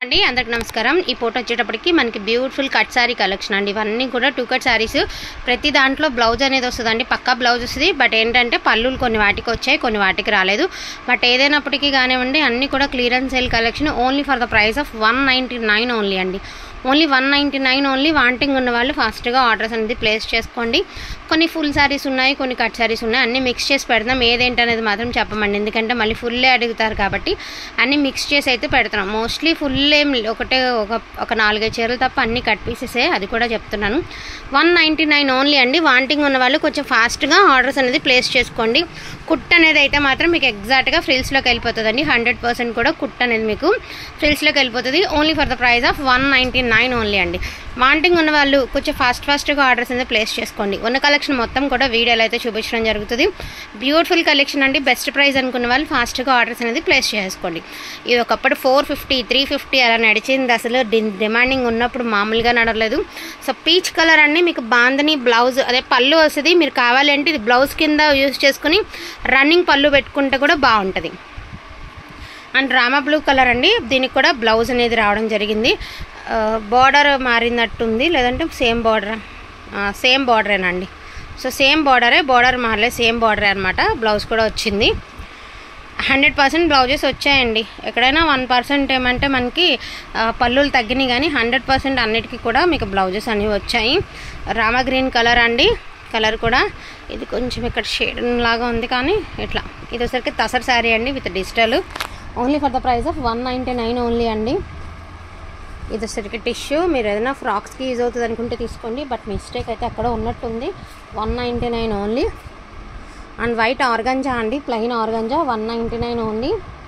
అండి అందరికి నమస్కారం ఈ ఫోటో వచ్చేటప్పటికి మనకి బ్యూటిఫుల్ కట్ శారీ కలెక్షన్ అండి ఇవన్నీ కూడా టూ కట్ శారీస్ ప్రతి దాంట్లో బ్లౌజ్ అనేది వస్తుందండి పక్కా బ్లౌజ్ వస్తుంది బట్ ఏంటంటే పళ్ళులు కొన్ని వాటికి వచ్చాయి కొన్ని వాటికి రాలేదు బట్ ఏదైనప్పటికీ కానివ్వండి అన్నీ కూడా clearance sale collection only for the price of one ninety nine only అండి only one ninety nine only wanting ఉన్న వాళ్ళు ఫాస్ట్గా ఆర్డర్స్ అనేది ప్లేస్ చేసుకోండి కొన్ని ఫుల్ శారీస్ ఉన్నాయి కొన్ని కట్ శారీస్ ఉన్నాయి అన్నీ మిక్స్ చేసి పెడదాం ఏదేంటి అనేది మాత్రం చెప్పమండి ఎందుకంటే మళ్ళీ ఫుల్లే అడుగుతారు కాబట్టి అన్నీ మిక్స్ చేసి అయితే పెడుతున్నాం మోస్ట్లీ ఫుల్ ఏం ఒకటే ఒక ఒక నాలుగైదు చీరలు తప్ప అన్ని కట్ పీసెసే అది కూడా చెప్తున్నాను వన్ నైంటీ నైన్ ఓన్లీ అండి వాంటింగ్ ఉన్న వాళ్ళు కొంచెం ఫాస్ట్గా ఆర్డర్స్ అనేది ప్లేస్ చేసుకోండి కుట్ అనేది అయితే మాత్రం మీకు ఎగ్జాక్ట్గా ఫ్రిల్స్లోకి వెళ్ళిపోతుందండి హండ్రెడ్ పర్సెంట్ కూడా కుట్ అనేది మీకు ఫ్రిల్స్లోకి వెళ్ళిపోతుంది only for the price of one ninety nine only అండి వాంటింగ్ ఉన్న వాళ్ళు కొంచెం ఫాస్ట్ ఫాస్ట్గా ఆర్డర్స్ అనేది ప్లేస్ చేసుకోండి ఉన్న కలెక్షన్ మొత్తం కూడా వీడియోలో అయితే చూపించడం జరుగుతుంది బ్యూటిఫుల్ కలెక్షన్ అండి బెస్ట్ ప్రైస్ అనుకున్న వాళ్ళు ఫాస్ట్గా ఆర్డర్స్ అనేది ప్లేస్ చేసుకోండి ఇది ఒకప్పుడు ఫోర్ ఫిఫ్టీ త్రీ ఫిఫ్టీ అలా నడిచింది అసలు డి- డిమాండింగ్ ఉన్నప్పుడు మామూలుగా నడవలేదు సో పీచ్ కలర్ అండి మీకు బాందని బ్లౌజ్ అదే పళ్ళు వస్తుంది మీరు కావాలంటే ఇది బ్లౌజ్ కింద యూజ్ చేసుకుని రన్నింగ్ పళ్ళు పెట్టుకుంటే కూడా బాగుంటుంది అండ్ రామా బ్లూ కలర్ అండి దీనికి కూడా బ్లౌజ్ అనేది రావడం జరిగింది బార్డర్ మారినట్టుంది లేదంటే సేమ్ బార్డర్ సేమ్ బార్డరేనండి సో సేమ్ బార్డరే బార్డర్ మారలేదు సేమ్ బార్డరే అనమాట బ్లౌజ్ కూడా వచ్చింది హండ్రెడ్ పర్సెంట్ బ్లౌజెస్ వచ్చాయండి ఎక్కడైనా వన్ పర్సెంట్ ఏమంటే మనకి ఆ, పళ్ళులు తగ్గినాయి కానీ హండ్రెడ్ పర్సెంట్ అన్నిటికీ కూడా మీకు బ్లౌజెస్ అనేవి వచ్చాయి రామా గ్రీన్ కలర్ అండి కలర్ కూడా ఇది కొంచెం ఇక్కడ షేడ్ లాగా ఉంది కానీ ఇట్లా ఇది వచ్చరికి తసర్ శారీ అండి with digital only for the price of one ninety nine only అండి ఇది వచ్చరికి టిష్యూ మీరు ఏదైనా ఫ్రాక్స్కి యూజ్ అవుతుంది అనుకుంటే తీసుకోండి బట్ మిస్టేక్ అయితే అక్కడ ఉన్నట్టుంది one ninety nine only and white organza అండి plain organza one ninety nine only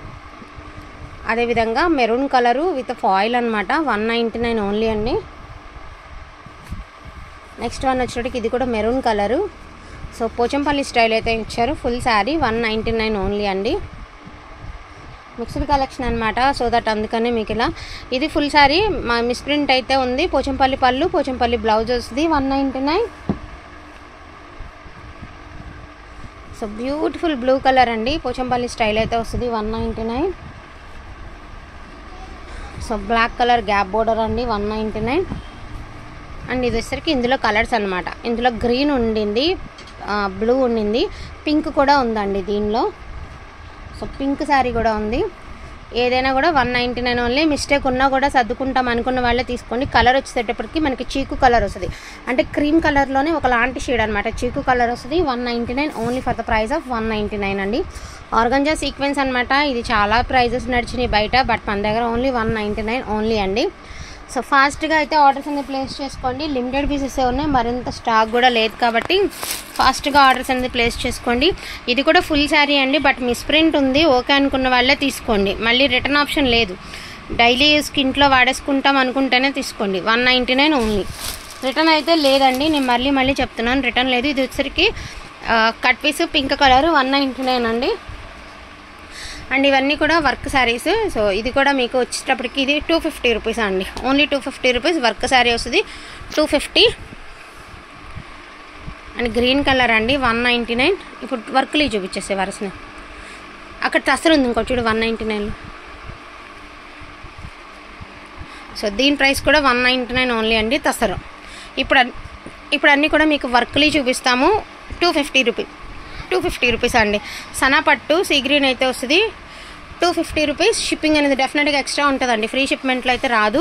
అదేవిధంగా మెరూన్ కలరు విత్ ఫాయిల్ అనమాట వన్ నైంటీ నైన్ ఓన్లీ అండి నెక్స్ట్ వన్ వచ్చేటికి ఇది కూడా maroon colour so Pochampally style అయితే ఇచ్చారు full sari one ninety nine only అండి మిక్స్డ్ కలెక్షన్ అనమాట సో దట్ అందుకనే మీకు ఇలా ఇది ఫుల్ శారీ మా మిస్ప్రింట్ అయితే ఉంది పోచంపల్లి పళ్ళు పోచంపల్లి బ్లౌజ్ వస్తుంది one ninety nine so beautiful blue colour అండి పోచంపల్లి స్టైల్ అయితే వస్తుంది one ninety nine so black colour gap border అండి వన్ నైంటీ నైన్ అండ్ ఇది వచ్చేసరికి ఇందులో కలర్స్ అనమాట ఇందులో గ్రీన్ ఉండింది బ్లూ ఉండింది పింక్ కూడా ఉందండి దీనిలో సో పింక్ శారీ కూడా ఉంది ఏదైనా కూడా one ninety nine only mistake ఉన్నా కూడా సర్దుకుంటాం అనుకున్న వాళ్ళే తీసుకోండి కలర్ వచ్చేటప్పటికి మనకి చీకు కలర్ వస్తుంది అంటే క్రీమ్ కలర్లోనే ఒక లాంటి షేడ్ అనమాట చీకు కలర్ వస్తుంది one ninety nine only for the price of one ninety nine అండి ఆర్గంజా సీక్వెన్స్ అనమాట ఇది చాలా ప్రైజెస్ నడిచినాయి బయట బట్ మన దగ్గర only one ninety nine only అండి సో ఫాస్ట్గా అయితే ఆర్డర్స్ అనేది ప్లేస్ చేసుకోండి లిమిటెడ్ పీసెస్ ఉన్నాయి మరింత స్టాక్ కూడా లేదు కాబట్టి ఫాస్ట్గా ఆర్డర్స్ అనేది ప్లేస్ చేసుకోండి ఇది కూడా ఫుల్ శారీ అండి బట్ మిస్ప్రింట్ ఉంది ఓకే అనుకున్న వాళ్ళే తీసుకోండి మళ్ళీ రిటర్న్ ఆప్షన్ లేదు డైలీ యూస్కి ఇంట్లో వాడేసుకుంటాం అనుకుంటేనే తీసుకోండి one ninety nine only return అయితే లేదండి నేను మళ్ళీ మళ్ళీ చెప్తున్నాను రిటర్న్ లేదు ఇది వచ్చరికి cut piece pink colour one ninety nine అండి అండ్ ఇవన్నీ కూడా వర్క్ శారీస్ సో ఇది కూడా మీకు వచ్చేటప్పటికి ఇది టూ ఫిఫ్టీ రూపీస్ అండి only two fifty rupees work sari వస్తుంది two fifty and green colour అండి వన్ నైంటీ నైన్ ఇప్పుడు వర్క్లు చూపించేసే వరుసని అక్కడ టసర్ ఉంది ఇంకో చూడు వన్ నైంటీ నైన్ సో దీని ప్రైస్ కూడా వన్ నైంటీ నైన్ ఓన్లీ అండి తసరు ఇప్పుడు అన్- ఇప్పుడు అన్నీ కూడా మీకు వర్క్లీ చూపిస్తాము two fifty rupees two fifty rupees అండి సనా పట్టు సీ గ్రీన్ అయితే వస్తుంది టూ ఫిఫ్టీ రూపీస్ షిప్పింగ్ అనేది డెఫినెట్గా ఎక్స్ట్రా ఉంటుందండి ఫ్రీ షిప్మెంట్లో అయితే రాదు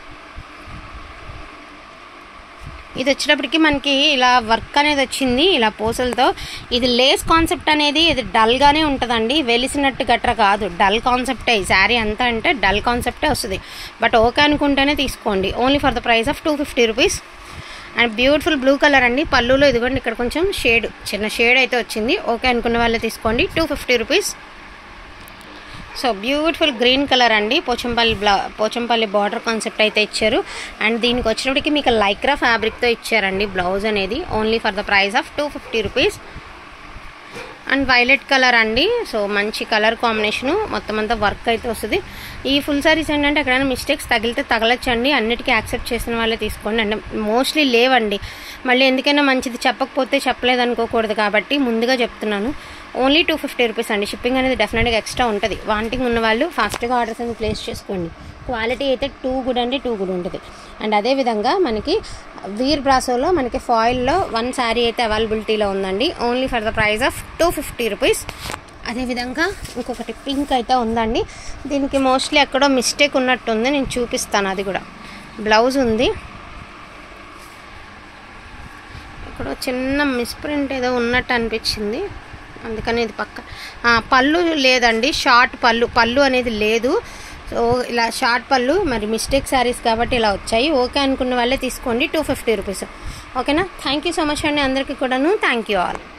ఇది వచ్చేటప్పటికి మనకి ఇలా వర్క్ అనేది వచ్చింది ఇలా పూసలతో ఇది లేస్ కాన్సెప్ట్ అనేది ఇది డల్గానే ఉంటుందండి వెలిసినట్టు గట్ర కాదు డల్ కాన్సెప్టే ఈ శారీ అంతా అంటే డల్ కాన్సెప్టే వస్తుంది బట్ ఓకే అనుకుంటేనే తీసుకోండి only for the price of two fifty rupees and beautiful blue colour అండి పళ్ళులో ఇదిగోండి ఇక్కడ కొంచెం షేడ్ చిన్న షేడ్ అయితే వచ్చింది ఓకే అనుకున్న వాళ్ళే తీసుకోండి two fifty rupees so beautiful green colour అండి పోచంపల్లి బ్లా పోచంపల్లి బార్డర్ కాన్సెప్ట్ అయితే ఇచ్చారు అండ్ దీనికి వచ్చినప్పటికి మీకు లైక్రా ఫ్యాబ్రిక్తో ఇచ్చారండి బ్లౌజ్ అనేది only for the price of two fifty rupees and violet colour అండి సో మంచి కలర్ కాంబినేషను మొత్తం అంతా వర్క్ అయితే వస్తుంది ఈ ఫుల్ సారీస్ ఏంటంటే ఎక్కడైనా మిస్టేక్స్ తగిలితే తగలచ్చండి అన్నిటికీ యాక్సెప్ట్ చేసిన వాళ్ళే తీసుకోండి అంటే మోస్ట్లీ లేవండి మళ్ళీ ఎందుకైనా మంచిది చెప్పకపోతే చెప్పలేదు అనుకోకూడదు కాబట్టి ముందుగా చెప్తున్నాను ఓన్లీ టూ ఫిఫ్టీ రూపీస్ అండి షిప్పింగ్ అనేది డెఫినెట్గా ఎక్స్ట్రా ఉంటుంది వాంటింగ్ ఉన్న వాళ్ళు ఫాస్ట్గా ఆర్డర్స్ అనేది ప్లేస్ చేసుకోండి క్వాలిటీ అయితే టూ గుడ్ అంటే టూ గుడ్ ఉంటుంది అండ్ అదేవిధంగా మనకి వీర్ బ్రాసోలో మనకి ఫాయిల్లో వన్ శారీ అయితే అవైలబిలిటీలో ఉందండి only for the price of two fifty rupees అదేవిధంగా ఇంకొకటి పింక్ అయితే ఉందండి దీనికి మోస్ట్లీ ఎక్కడో మిస్టేక్ ఉన్నట్టుంది నేను చూపిస్తాను అది కూడా బ్లౌజ్ ఉంది ఇక్కడ చిన్న మిస్ప్రింట్ ఏదో ఉన్నట్టు అనిపించింది అందుకని ఇది పక్క ఆ, పళ్ళు లేదండి షార్ట్ పళ్ళు పళ్ళు అనేది లేదు సో ఇలా షార్ట్ పళ్ళు మరి మిస్టేక్ శారీస్ కాబట్టి ఇలా వచ్చాయి ఓకే అనుకున్న వాళ్ళే తీసుకోండి టూ ఫిఫ్టీ రూపీస్ ఓకేనా థ్యాంక్ యూ సో మచ్ అండి అందరికీ కూడాను థ్యాంక్ యూ ఆల్